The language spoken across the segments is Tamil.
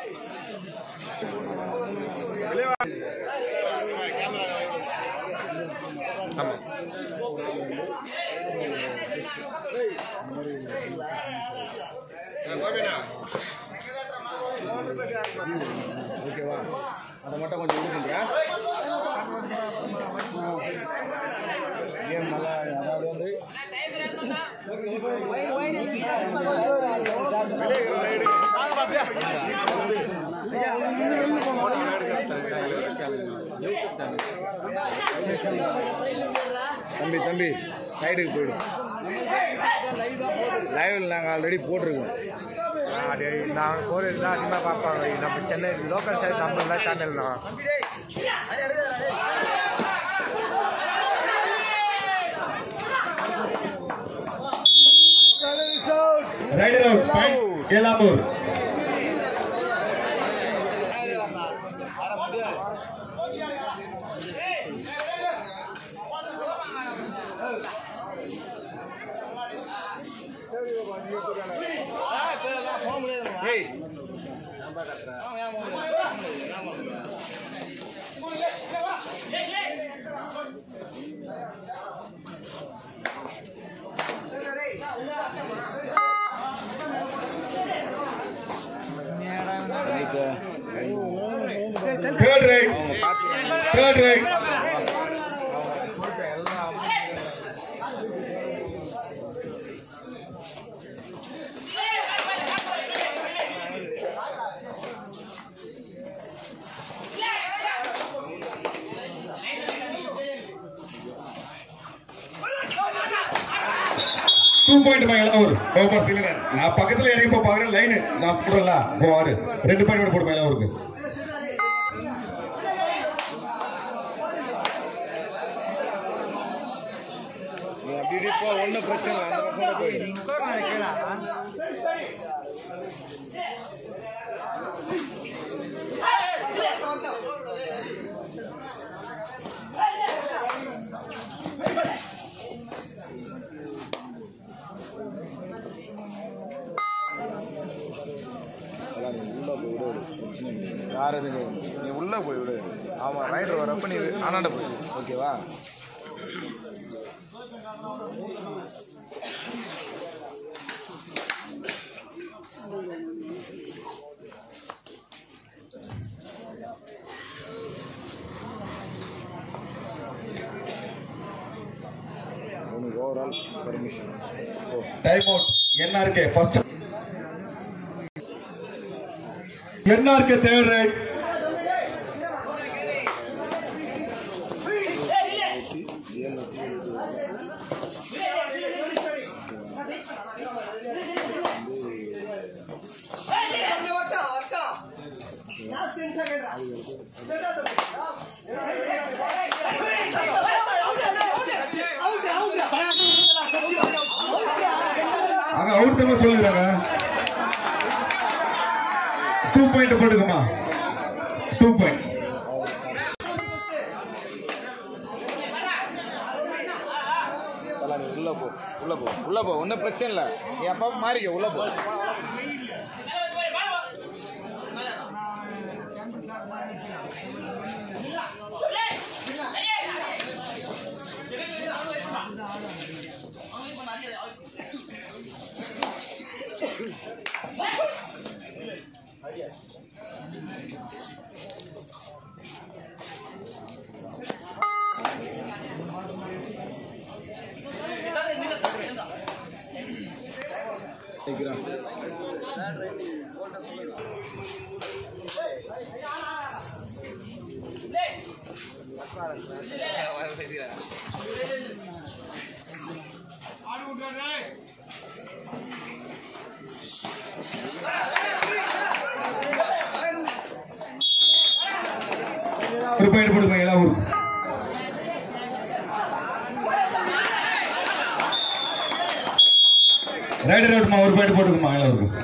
ஓகேவா அதை மட்டும் கொஞ்சம் இருக்குங்க கேம் நல்லா அதாவது வந்து தம்பி தம்பி சைடுக்கு போயிடும் லைவில் நாங்கள் ஆல்ரெடி போட்டிருக்கோம் அது நான் கோயில் தான் அதிகமாக பார்ப்பாங்க நம்ம சென்னை லோக்கல் சைடு நம்ம சேனல் தான் raider out point Elamoor third right third right two point Mayilavur ஓப்பர் சிலிண்டர் நான் பக்கத்துல இறங்கி போய் பாக்குறேன் லைன் நான் சொல்றேன்ல போ ஆடு ரெண்டு பாயிண்ட் போட்டு மயிலாவூருக்கு நீ அப்படி இப்படி போ ஒன்றும் பிரச்சனை இல்லை அந்த பக்கம் போயிடும் யார் இது நீ உள்ளே போய் விடு ஆமாம் ரைடர் வரப்ப நீ அண்ணாண்ட போய் ஓகேவா உனக்கு ஓவரால் பர்மிஷன் ஓ time out NRK first NRK third right அங்க அவுட் தான் சொல்லிடுறாங்க டூ பாயிண்ட் போட்டுக்கமா டூ பாயிண்ட் தலா நீ உள்ளே போ உள்ளே போ உள்ளே போ ஒன்றும் பிரச்சனை இல்லை நீ அப்பா மாறிக்க உள்ளே போ நிற்கிறான் ஒரு பாயிண்ட் போட்டுக்கமா எல்லா ஊருக்கு ரைடர் அவுட்மா ஒரு பாயிண்ட் போட்டுக்குமா எல்லா ஊருக்கு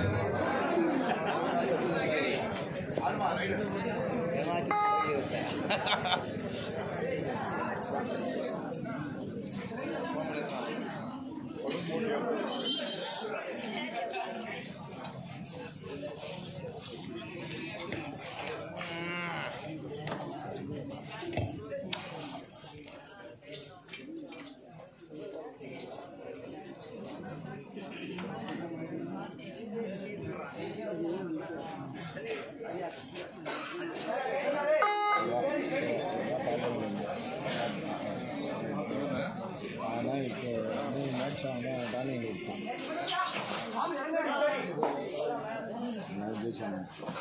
நிமிஷம் தான் டானிங் விட்டான் நான் ஜெயிச்சாங்க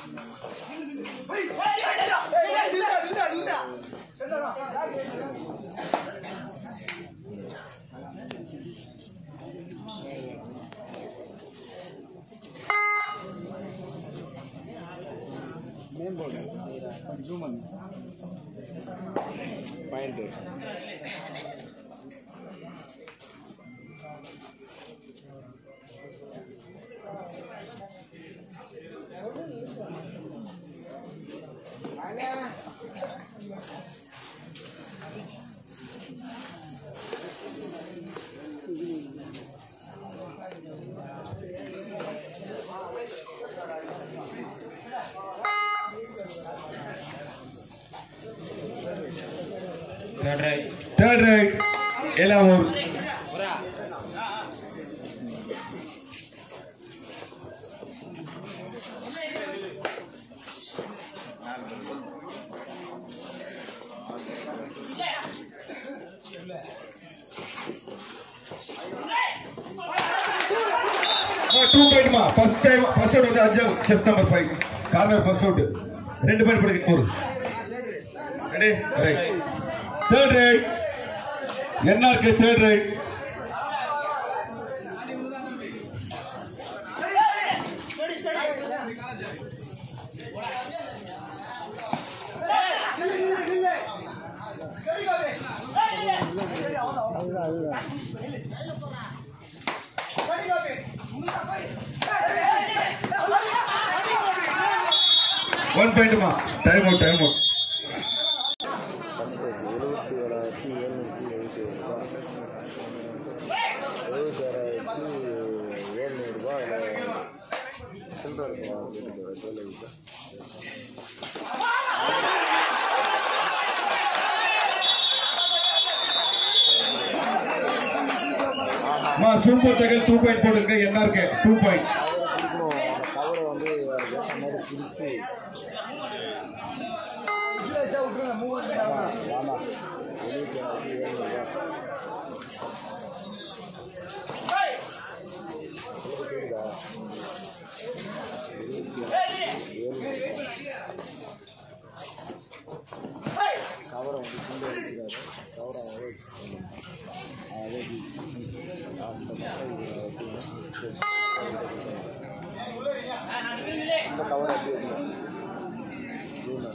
நேம் போடு ஜூம் பண்ணு point third right Elamoor two பாயிண்ட்மா ஃபர்ஸ்ட் டைம் ஃபர்ஸ்ட் அவுட் வந்து அஞ்சல் chess number five corner first out ரெண்டு பாயிண்ட் படுக்கு ஒரு ready right third right NRK third right அதுதான் அதுதான் ஒன் பாயிண்ட்மா டைம் அவுட் டைம் அவுட் எழுபத்தி ஏழாயிரத்தி எழுநூற்றி எழுபத்தி ஏழு ரூபா எழுபத்தி ஆறாயிரத்தி ஏழ்நூறுபா சில்லற இருக்குமா வீட்டுக்கு ஜுவல்லரிக்கு மா சூப்பர் தகல் டூ பாயிண்ட் போட்டுருக்க என்ஆர்கே டூ பாயிண்ட் பிடிக்கணும் அந்த கவரை வந்து ஏற்ற மாதிரி பிடிச்சி ஆமா எழுபத்தி ஆறாயிரத்தி ஏழ்நூறுபா கேக்குதா கவரை வந்து சிங்க எடுத்துக்காரு கவரை வந்து அதே அந்த பக்கம் இது வைக்கணும். இந்த கவர் அப்படியே வைக்கணும். ஜூனு.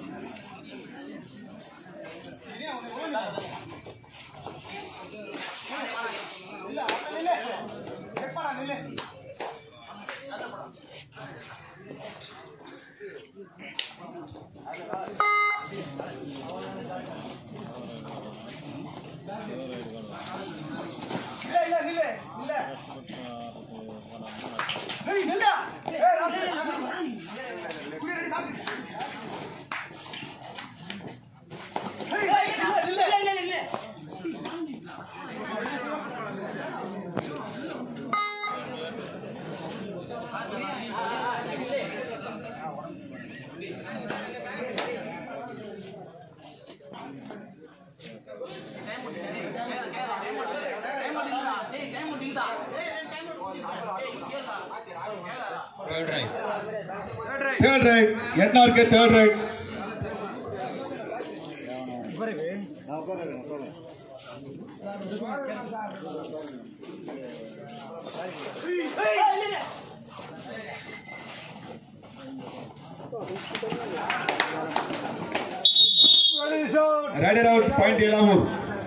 Third right NRK third right raider out point Elamoor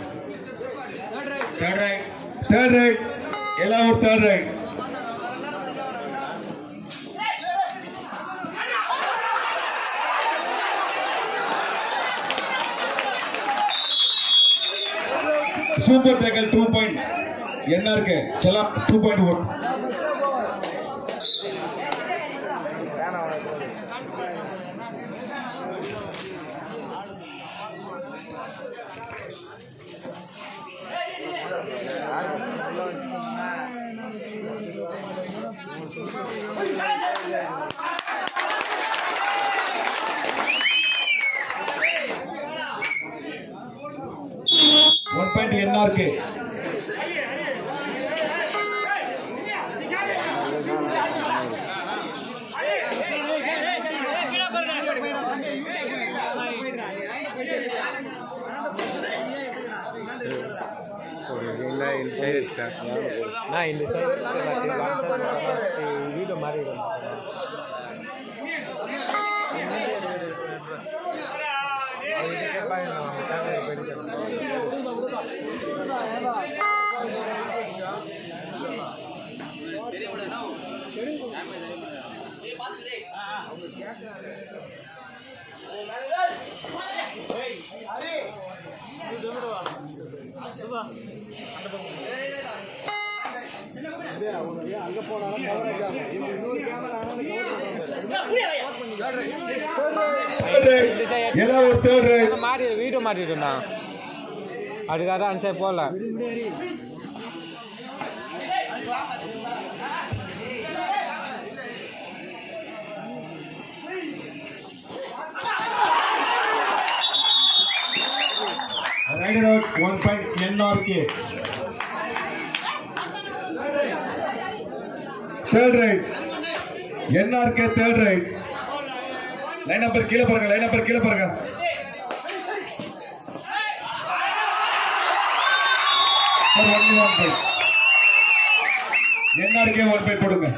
third right third right Elamoor third right super tackle two point NRK चला टू पॉइंट वोट பேனா உனக்கு वन पॉइंट एनआरके எடுத்துட்டேன் நான் இந்த சைடு வீடு மாறி Third right. எல்லாம் ஒரு தேர்ட் ரைட் மாறி வீடு மாட்டிட்டேன்டா அதுக்காக தான் அந்த சைடு போகல raider out one point NRK third right NRK third right line number கீழே பாருங்க லைன் நம்பர் கீழே பாருங்க என்ஆர்கே ஒன் பாயிண்ட் போடுங்க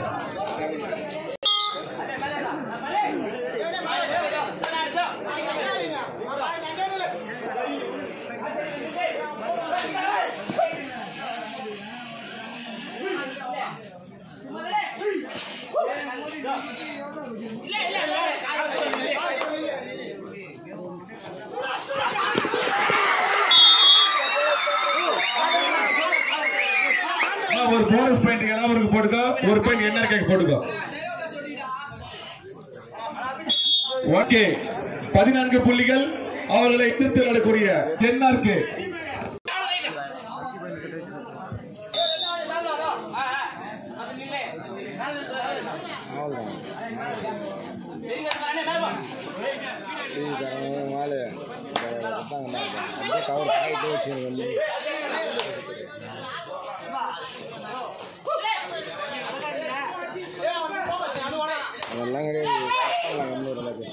அண்ணா, ஒரு போனஸ் பாயிண்ட் இளவருக்கு போட்டுக்கோ ஒரு பாயிண்ட் என்ஆர்கே போட்டுக்கோ ஓகே பதினான்கு புள்ளிகள் அவர்களை எதிர்த்து விளையாடக்கூடிய தென்னார்க்கு மேலே அப்படியே கவர் காய் வச்சு வந்து அதெல்லாம் கிடையாது கம்மியாக இருந்தாங்க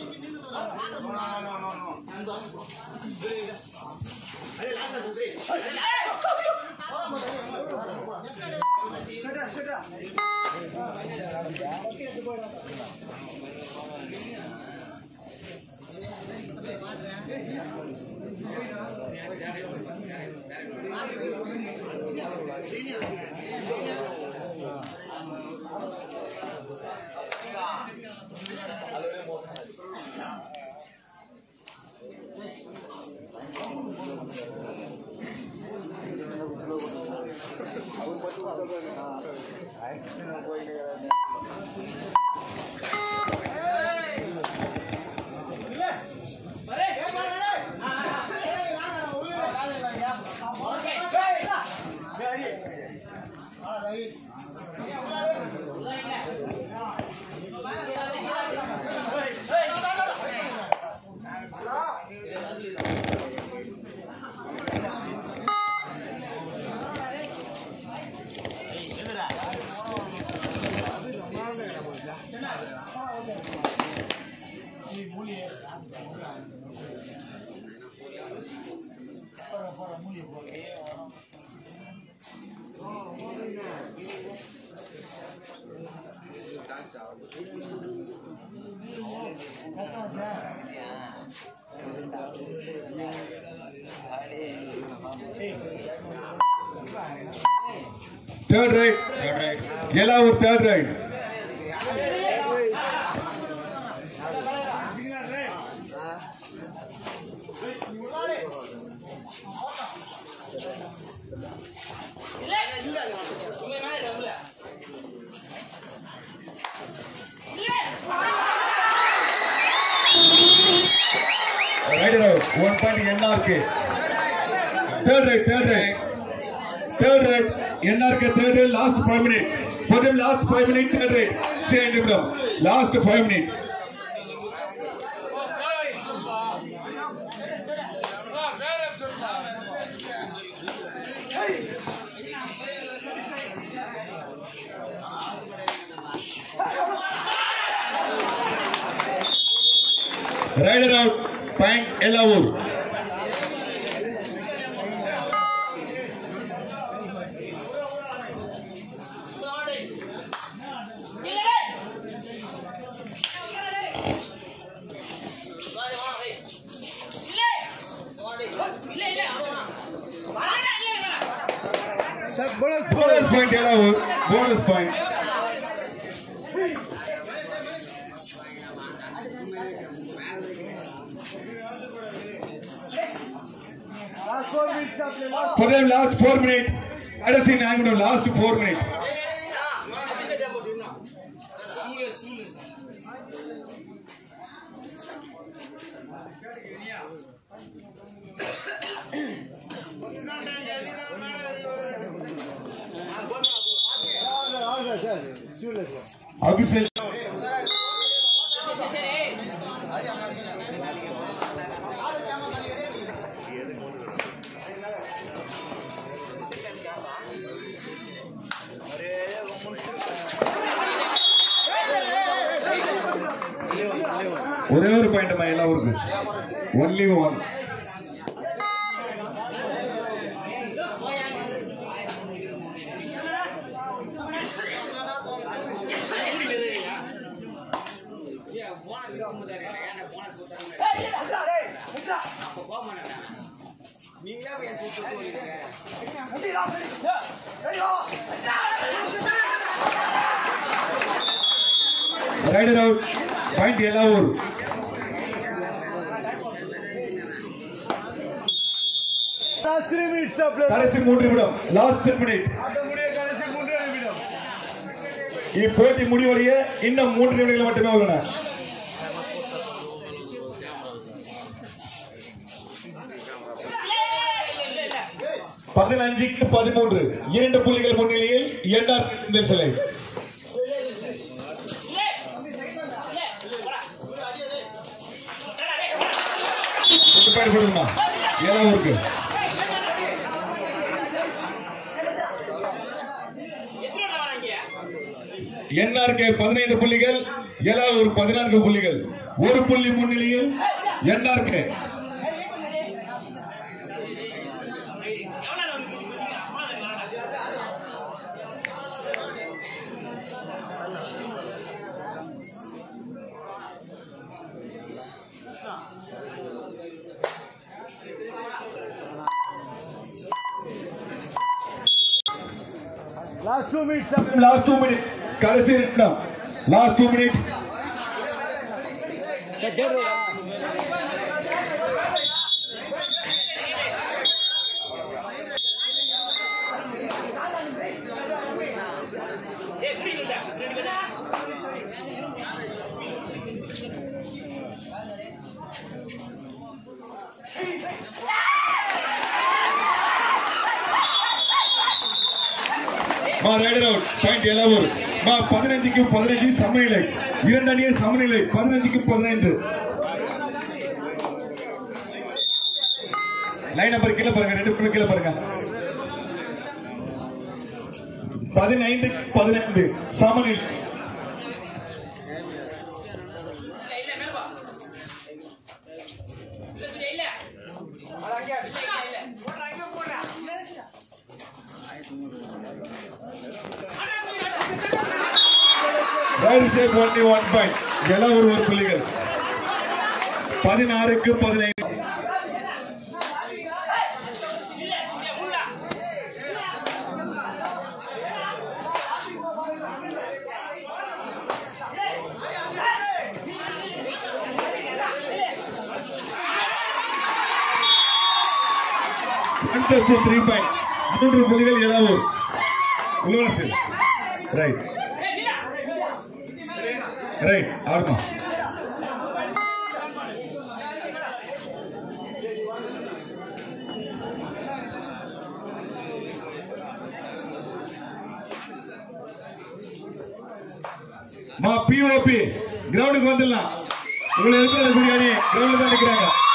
தேர்ட் ரைட் எல்லாம் ஒரு third right raider out one point NRK third right third right third right NRK third right last five minute for them last five minutes third rate say நிமிடம் last five minutes raider out point Elavur point ஏழாவது bonus point For them last four minute. கடைசி நான்கு நிமிடம் லாஸ்ட் ஃபோர் மினிட் அபிஷேக் ஒரே ஒரு பாயிண்ட் எல்லா ஊருக்கு only one raider out point எல்லா ஊர் Last three minutes of play. கடைசி மூன்று நிமிடம் லாஸ்ட் த்ரீ மினிட் ஆட்ட முடிய கடைசி மூன்று நிமிடம். இப்போட்டி முடிவடைய இன்னும் மூன்று நிமிடங்கள் மட்டுமே உள்ளன பதினஞ்சுக்கு பதிமூன்று இரண்டு புள்ளிகள் முன்னிலையில் என்ஆர் இந்த சிலை ரெண்டு பேர் போடுமா ஏழாம் ஊருக்கு என்ஆர்கே பதினைந்து புள்ளிகள் ஏழாவூர் பதினான்கு புள்ளிகள் ஒரு புள்ளி முன்னிலையில் NRK Last two minutes of play. Last two minute கடைசி நிமிடம் லாஸ்ட் டூ மினிட் மா ரைடர் அவுட் பாயிண்ட் ஏழாவூர் மா பதினஞ்சுக்கு பதினஞ்சு சமநிலை இரண்டு அணியே சமநிலை பதினஞ்சுக்கு பதினைந்து லைன் நம்பர் கீழே பாருங்க ரெண்டு பேரும் கீழே பாருங்க பதினைந்து பதினைந்து சமநிலை raid safe only one point எல்லாம் ஒரு ஒரு புள்ளிகள் பதினாறுக்கு பதினைந்து contest to three point மூன்று புள்ளிகள் ஏழாவூர் உலகரசு ரைட் ரைட் ஆடுமா மா பிஓபி கிரவுண்டுக்கு வந்துடலாம் உங்களை இருக்கிற கூடிய அணி கிரவுண்ட்ல தான் நிக்கிறாங்க